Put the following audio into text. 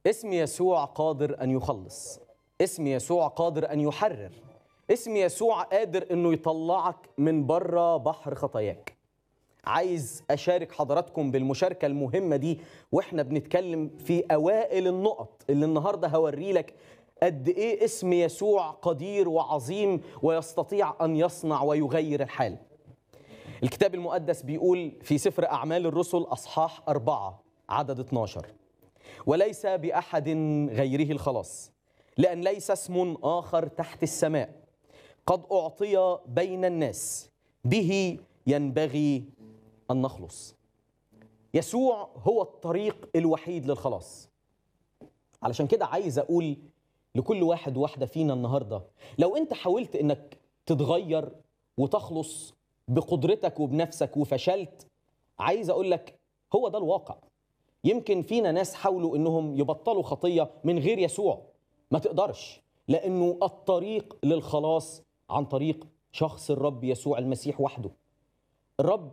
اسم يسوع قادر ان يخلص اسم يسوع قادر ان يحرر اسم يسوع قادر انه يطلعك من بره بحر خطاياك عايز اشارك حضراتكم بالمشاركه المهمه دي واحنا بنتكلم في اوائل النقط اللي النهارده هوري لك قد ايه اسم يسوع قدير وعظيم ويستطيع ان يصنع ويغير الحال الكتاب المقدس بيقول في سفر اعمال الرسل اصحاح أربعة عدد 12 وليس باحد غيره الخلاص لان ليس اسم اخر تحت السماء قد اعطي بين الناس به ينبغي ان نخلص يسوع هو الطريق الوحيد للخلاص علشان كده عايز اقول لكل واحد واحده فينا النهارده لو انت حاولت انك تتغير وتخلص بقدرتك وبنفسك وفشلت عايز اقول لك هو ده الواقع يمكن فينا ناس حاولوا انهم يبطلوا خطيه من غير يسوع ما تقدرش لانه الطريق للخلاص عن طريق شخص الرب يسوع المسيح وحده الرب